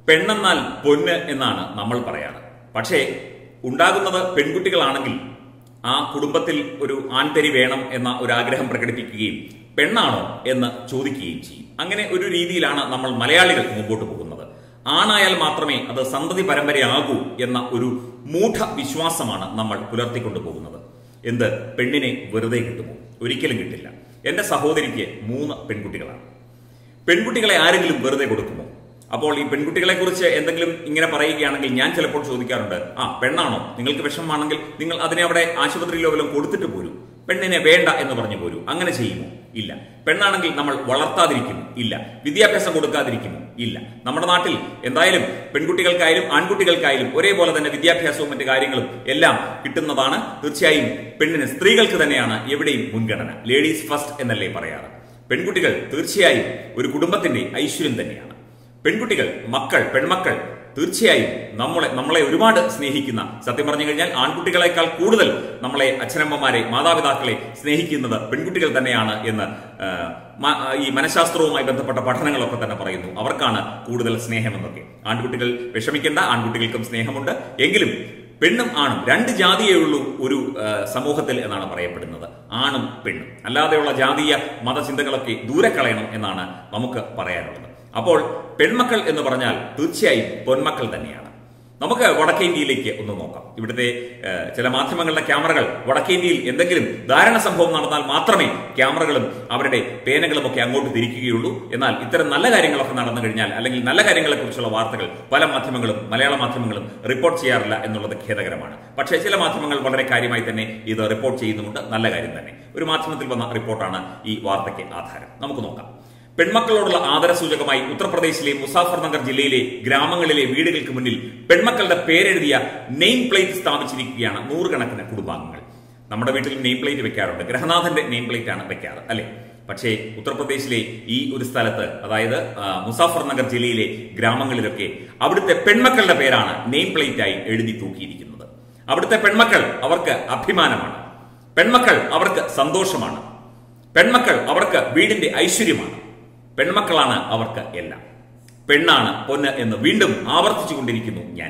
പെണ്ണെന്നാൽ പൊന്ന് എന്നാണ് നമ്മൾ പറയാറ് പക്ഷേ ഉണ്ടാകുന്നത് പെൺകുട്ടികളാണെങ്കിൽ ആ കുടുംബത്തിൽ ഒരു ആൺതരി വേണം എന്ന ഒരു ആഗ്രഹം പ്രകടിപ്പിക്കുകയും പെണ്ണാണോ എന്ന് ചോദിക്കുകയും ചെയ്യും അങ്ങനെ ഒരു രീതിയിലാണ് നമ്മൾ മലയാളികൾ മുമ്പോട്ട് പോകുന്നത് ആണായാൽ മാത്രമേ അത് സന്തതി പരമ്പരയാകൂ എന്ന ഒരു മൂഢ വിശ്വാസമാണ് നമ്മൾ പുലർത്തിക്കൊണ്ടു പോകുന്നത് എന്ത് പെണ്ണിനെ വെറുതെ കിട്ടുമോ ഒരിക്കലും കിട്ടില്ല എന്റെ സഹോദരിക്ക് മൂന്ന് പെൺകുട്ടികളാണ് പെൺകുട്ടികളെ ആരെങ്കിലും വെറുതെ കൊടുക്കുമോ അപ്പോൾ ഈ പെൺകുട്ടികളെ കുറിച്ച് എന്തെങ്കിലും ഇങ്ങനെ പറയുകയാണെങ്കിൽ ഞാൻ ചിലപ്പോൾ ചോദിക്കാറുണ്ട് ആ പെണ്ണാണോ നിങ്ങൾക്ക് വിഷമമാണെങ്കിൽ നിങ്ങൾ അതിനെ അവിടെ ആശുപത്രിയിലോ വല്ലതും കൊടുത്തിട്ട് പോരൂ പെണ്ണിനെ വേണ്ട എന്ന് പറഞ്ഞു പോരൂ അങ്ങനെ ചെയ്യുമോ ഇല്ല പെണ്ണാണെങ്കിൽ നമ്മൾ വളർത്താതിരിക്കുമോ ഇല്ല വിദ്യാഭ്യാസം കൊടുക്കാതിരിക്കുമോ ഇല്ല നമ്മുടെ നാട്ടിൽ എന്തായാലും പെൺകുട്ടികൾക്കായാലും ആൺകുട്ടികൾക്കായാലും ഒരേപോലെ തന്നെ വിദ്യാഭ്യാസവും മറ്റു കാര്യങ്ങളും എല്ലാം കിട്ടുന്നതാണ് തീർച്ചയായും പെണ്ണിന് സ്ത്രീകൾക്ക് തന്നെയാണ് എവിടെയും മുൻഗണന ലേഡീസ് ഫസ്റ്റ് എന്നല്ലേ പറയാറ് പെൺകുട്ടികൾ തീർച്ചയായും ഒരു കുടുംബത്തിന്റെ ഐശ്വര്യം തന്നെയാണ് പെൺകുട്ടികൾ മക്കൾ പെൺമക്കൾ തീർച്ചയായും നമ്മളെ നമ്മളെ ഒരുപാട് സ്നേഹിക്കുന്ന സത്യം പറഞ്ഞു കഴിഞ്ഞാൽ ആൺകുട്ടികളെക്കാൾ കൂടുതൽ നമ്മളെ അച്ഛനമ്മമാരെ മാതാപിതാക്കളെ സ്നേഹിക്കുന്നത് പെൺകുട്ടികൾ തന്നെയാണ് എന്ന് ആ, മ- ഈ മനഃശാസ്ത്രവുമായി ബന്ധപ്പെട്ട പഠനങ്ങളൊക്കെ തന്നെ പറയുന്നു അവർക്കാണ് കൂടുതൽ സ്നേഹമെന്നൊക്കെ ആൺകുട്ടികൾ വിഷമിക്കേണ്ട ആൺകുട്ടികൾക്കും സ്നേഹമുണ്ട് എങ്കിലും പെണ്ണും ആണും രണ്ട് ജാതിയേ ഉള്ളൂ ഒരു ആ, സമൂഹത്തിൽ എന്നാണ് പറയപ്പെടുന്നത് ആണും പെണ്ണും അല്ലാതെയുള്ള ജാതീയ മതചിന്തകളൊക്കെ ദൂരെ കളയണം എന്നാണ് നമുക്ക് പറയാനുള്ളത് അപ്പോൾ പെൺമക്കൾ എന്ന് പറഞ്ഞാൽ തീർച്ചയായും പൊന്മക്കൾ തന്നെയാണ് നമുക്ക് വടക്കേ ഇന്ത്യയിലേക്ക് ഒന്ന് നോക്കാം ഇവിടുത്തെ ആ, ചില മാധ്യമങ്ങളുടെ ക്യാമറകൾ വടക്കേ ഇന്ത്യയിൽ എന്തെങ്കിലും ധാരണ സംഭവം നടന്നാൽ മാത്രമേ ക്യാമറകളും അവരുടെ പേനകളും ഒക്കെ അങ്ങോട്ട് തിരിക്കുകയുള്ളൂ എന്നാൽ ഇത്തരം നല്ല കാര്യങ്ങളൊക്കെ നടന്നു കഴിഞ്ഞാൽ അല്ലെങ്കിൽ നല്ല കാര്യങ്ങളെ കുറിച്ചുള്ള വാർത്തകൾ പല മാധ്യമങ്ങളും മലയാള മാധ്യമങ്ങളും റിപ്പോർട്ട് ചെയ്യാറില്ല എന്നുള്ളത് ഖേദകരമാണ് പക്ഷേ ചില മാധ്യമങ്ങൾ വളരെ കാര്യമായി തന്നെ ഇത് റിപ്പോർട്ട് ചെയ്യുന്നുമുണ്ട് നല്ല കാര്യം തന്നെ ഒരു മാധ്യമത്തിൽ വന്ന റിപ്പോർട്ടാണ് ഈ വാർത്തയ്ക്ക് ആധാരം നമുക്ക് നോക്കാം പെൺമക്കളോടുള്ള ആദരസൂചകമായി ഉത്തർപ്രദേശിലെ മുസാഫർ നഗർ ജില്ലയിലെ ഗ്രാമങ്ങളിലെ വീടുകൾക്ക് മുന്നിൽ പെൺമക്കളുടെ പേരെഴുതിയ നെയിം പ്ലേറ്റ് സ്ഥാപിച്ചിരിക്കുകയാണ് നൂറുകണക്കിന് കുടുംബാംഗങ്ങൾ നമ്മുടെ വീട്ടിൽ നെയിം പ്ലേറ്റ് വെക്കാറുണ്ട് ഗ്രഹനാഥന്റെ നെയിം പ്ലേറ്റ് ആണ് വെക്കാറ് അല്ലെ പക്ഷേ ഉത്തർപ്രദേശിലെ ഈ ഒരു സ്ഥലത്ത് അതായത് ആ, മുസാഫർ നഗർ ജില്ലയിലെ ഗ്രാമങ്ങളിലൊക്കെ അവിടുത്തെ പെൺമക്കളുടെ പേരാണ് നെയിം പ്ലേറ്റ് ആയി എഴുതി തൂക്കിയിരിക്കുന്നത് അവിടുത്തെ പെൺമക്കൾ അവർക്ക് അഭിമാനമാണ് പെൺമക്കൾ അവർക്ക് സന്തോഷമാണ് പെൺമക്കൾ അവർക്ക് വീടിന്റെ ഐശ്വര്യമാണ് പെൺമക്കളാണ് അവർക്ക് എല്ലാം പെണ്ണാണ് പൊന്ന് എന്ന് വീണ്ടും ആവർത്തിച്ചുകൊണ്ടിരിക്കുന്നു ഞാൻ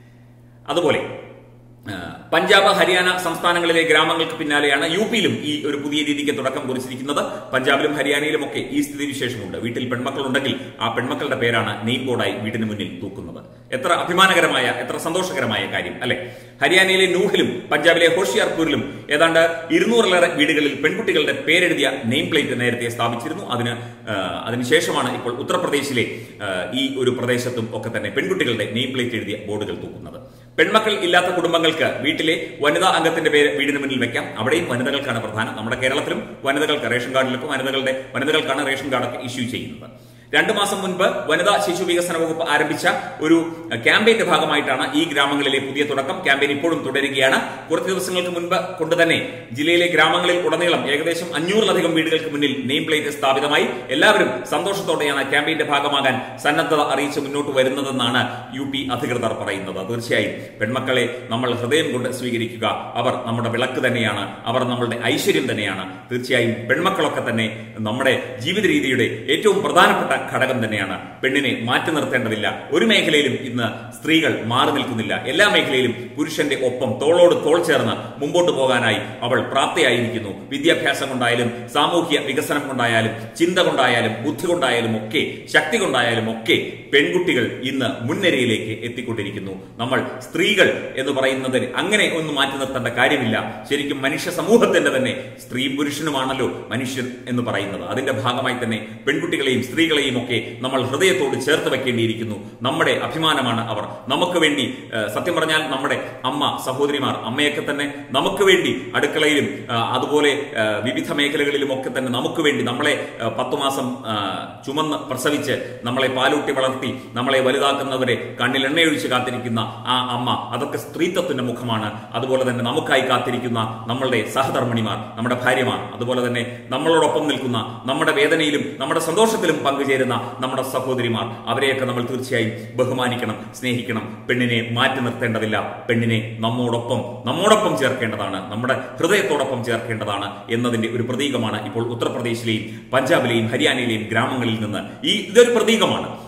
അതുപോലെ ആ, പഞ്ചാബ് ഹരിയാന സംസ്ഥാനങ്ങളിലെ ഗ്രാമങ്ങൾക്ക് പിന്നാലെയാണ് യു പിയിലും ഈ ഒരു പുതിയ രീതിക്ക് തുടക്കം കുറിച്ചിരിക്കുന്നത് പഞ്ചാബിലും ഹരിയാനയിലും ഒക്കെ ഈ സ്ഥിതി വിശേഷമുണ്ട് വീട്ടിൽ പെൺമക്കളുണ്ടെങ്കിൽ ആ പെൺമക്കളുടെ പേരാണ് നെയിം ബോർഡായി വീടിന് മുന്നിൽ തൂക്കുന്നത് എത്ര അഭിമാനകരമായ എത്ര സന്തോഷകരമായ കാര്യം അല്ലെ ഹരിയാനയിലെ നൂഹിലും പഞ്ചാബിലെ ഹോഷിയാർപൂരിലും ഏതാണ്ട് ഇരുന്നൂറിലേറെ വീടുകളിൽ പെൺകുട്ടികളുടെ പേരെഴുതിയ നെയിം പ്ലേറ്റ് നേരത്തെ സ്ഥാപിച്ചിരുന്നു അതിന് ആ, അതിനുശേഷമാണ് ഇപ്പോൾ ഉത്തർപ്രദേശിലെ ആ, ഈ ഒരു പ്രദേശത്തും ഒക്കെ തന്നെ പെൺകുട്ടികളുടെ നെയിം പ്ലേറ്റ് എഴുതിയ ബോർഡുകൾ തൂക്കുന്നത് പെൺമക്കൾ ഇല്ലാത്ത കുടുംബങ്ങൾക്ക് വീട്ടിലെ വനിതാ അംഗത്തിന്റെ പേര് വീടിന് മുന്നിൽ വെക്കാം അവിടെയും വനിതകൾക്കാണ് പ്രധാനം നമ്മുടെ കേരളത്തിലും വനിതകൾക്ക് റേഷൻ കാർഡിലൊക്കെ വനിതകളുടെ വനിതകൾക്കാണ് റേഷൻ കാർഡൊക്കെ ഇഷ്യൂ ചെയ്യുന്നത് രണ്ടു മാസം മുൻപ് വനിതാ ശിശു വികസന വകുപ്പ് ആരംഭിച്ച ഒരു ക്യാമ്പയിന്റെ ഭാഗമായിട്ടാണ് ഈ ഗ്രാമങ്ങളിലെ പുതിയ തുടക്കം ക്യാമ്പയിൻ ഇപ്പോഴും തുടരുകയാണ് കുറച്ച് ദിവസങ്ങൾക്ക് മുൻപ് കൊണ്ട് തന്നെ ജില്ലയിലെ ഗ്രാമങ്ങളിൽ ഉടനീളം ഏകദേശം അഞ്ഞൂറിലധികം വീടുകൾക്ക് മുന്നിൽ നെയിം പ്ലേറ്റ് സ്ഥാപിതമായി എല്ലാവരും സന്തോഷത്തോടെയാണ് ക്യാമ്പയിന്റെ ഭാഗമാകാൻ സന്നദ്ധത അറിയിച്ച് മുന്നോട്ട് വരുന്നതെന്നാണ് യു പി അധികൃതർ പറയുന്നത് തീർച്ചയായും പെൺമക്കളെ നമ്മൾ ഹൃദയം കൊണ്ട് സ്വീകരിക്കുക അവർ നമ്മുടെ വിളക്ക് തന്നെയാണ് അവർ നമ്മളുടെ ഐശ്വര്യം തന്നെയാണ് തീർച്ചയായും പെൺമക്കളൊക്കെ തന്നെ നമ്മുടെ ജീവിത രീതിയുടെ ഏറ്റവും പ്രധാനപ്പെട്ട ഘടകം തന്നെയാണ് പെണ്ണിനെ മാറ്റി നിർത്തേണ്ടതില്ല ഒരു മേഖലയിലും ഇന്ന് സ്ത്രീകൾ മാറി നിൽക്കുന്നില്ല എല്ലാ മേഖലയിലും പുരുഷന്റെ ഒപ്പം തോളോട് തോൾ ചേർന്ന് മുമ്പോട്ട് പോകാനായി അവൾ പ്രാപ്തയായിരിക്കുന്നു വിദ്യാഭ്യാസം കൊണ്ടായാലും സാമൂഹ്യ വികസനം കൊണ്ടായാലും ചിന്ത കൊണ്ടായാലും ബുദ്ധി കൊണ്ടായാലും ഒക്കെ ശക്തി കൊണ്ടായാലും ഒക്കെ പെൺകുട്ടികൾ ഇന്ന് മുൻനിരയിലേക്ക് എത്തിക്കൊണ്ടിരിക്കുന്നു നമ്മൾ സ്ത്രീകൾ എന്ന് പറയുന്നതിന് അങ്ങനെ ഒന്നും മാറ്റി നിർത്തേണ്ട കാര്യമില്ല ശരിക്കും മനുഷ്യ സമൂഹത്തിന്റെ തന്നെ സ്ത്രീയും പുരുഷനുമാണല്ലോ മനുഷ്യൻ എന്ന് പറയുന്നത് അതിന്റെ ഭാഗമായി തന്നെ പെൺകുട്ടികളെയും സ്ത്രീകളെയും ഒക്കെ നമ്മൾ ഹൃദയത്തോട് ചേർത്ത് വെക്കേണ്ടിയിരിക്കുന്നു നമ്മുടെ അഭിമാനമാണ് അവർ നമുക്ക് വേണ്ടി ഏഹ്, സത്യം പറഞ്ഞാൽ നമ്മുടെ അമ്മ സഹോദരിമാർ അമ്മയൊക്കെ തന്നെ നമുക്ക് വേണ്ടി അടുക്കളയിലും ആ, അതുപോലെ ആ, വിവിധ മേഖലകളിലും ഒക്കെ തന്നെ നമുക്ക് വേണ്ടി നമ്മളെ ആ, പത്തു മാസം ആ, ചുമന്ന് പ്രസവിച്ച് നമ്മളെ പാലൂട്ടി വളർത്തി നമ്മളെ വലുതാക്കുന്നവരെ കണ്ണിൽ എണ്ണയൊഴിച്ച് കാത്തിരിക്കുന്ന ആ അമ്മ അതൊക്കെ സ്ത്രീത്വത്തിന്റെ മുഖമാണ് അതുപോലെ തന്നെ നമുക്കായി കാത്തിരിക്കുന്ന നമ്മളുടെ സഹധർമ്മിണിമാർ നമ്മുടെ ഭാര്യമാർ അതുപോലെ തന്നെ നമ്മളോടൊപ്പം നിൽക്കുന്ന നമ്മുടെ വേദനയിലും നമ്മുടെ സന്തോഷത്തിലും പങ്കുചേരുന്ന നമ്മുടെ സഹോദരിമാർ അവരെയൊക്കെ നമ്മൾ തീർച്ചയായും ബഹുമാനിക്കണം സ്നേഹിക്കണം പെണ്ണിനെ മാറ്റി നിർത്തേണ്ടതില്ല പെണ്ണിനെ നമ്മോടൊപ്പം നമ്മോടൊപ്പം ചേർക്കേണ്ടതാണ് നമ്മുടെ ഹൃദയത്തോടൊപ്പം ചേർക്കേണ്ടതാണ് എന്നതിന്റെ ഒരു പ്രതീകമാണ് ഇപ്പോൾ ഉത്തർപ്രദേശിലെയും പഞ്ചാബിലെയും ഹരിയാനയിലെയും ഗ്രാമങ്ങളിൽ നിന്ന് ഈ ഇതൊരു പ്രതീകമാണ്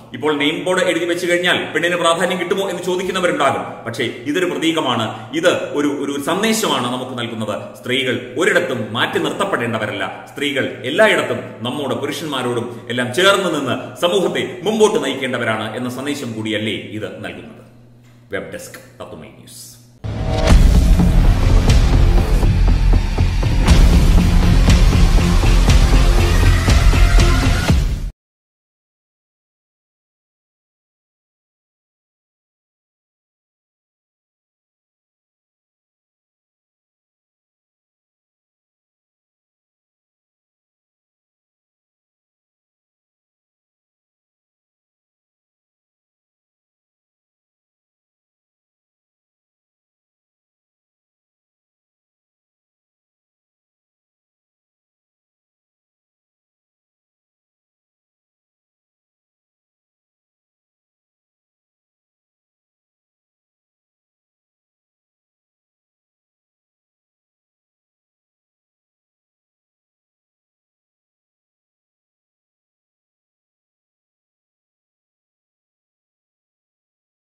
ഇപ്പോൾ നെയിം ബോർഡ് എഴുതി വെച്ച് കഴിഞ്ഞാൽ പെണ്ണിന് പ്രാധാന്യം കിട്ടുമോ എന്ന് ചോദിക്കുന്നവരുണ്ടാകും പക്ഷേ ഇതൊരു പ്രതീകമാണ് ഇത് ഒരു ഒരു സന്ദേശമാണ് നമുക്ക് നൽകുന്നത് സ്ത്രീകൾ ഒരിടത്തും മാറ്റി നിർത്തപ്പെടേണ്ടവരല്ല സ്ത്രീകൾ എല്ലായിടത്തും നമ്മോട് പുരുഷന്മാരോടും എല്ലാം ചേർന്ന് നിന്ന് സമൂഹത്തെ മുമ്പോട്ട് നയിക്കേണ്ടവരാണ് എന്ന സന്ദേശം കൂടിയല്ലേ ഇത് നൽകുന്നത് വെബ് ഡെസ്ക് തത്വമൈ ന്യൂസ്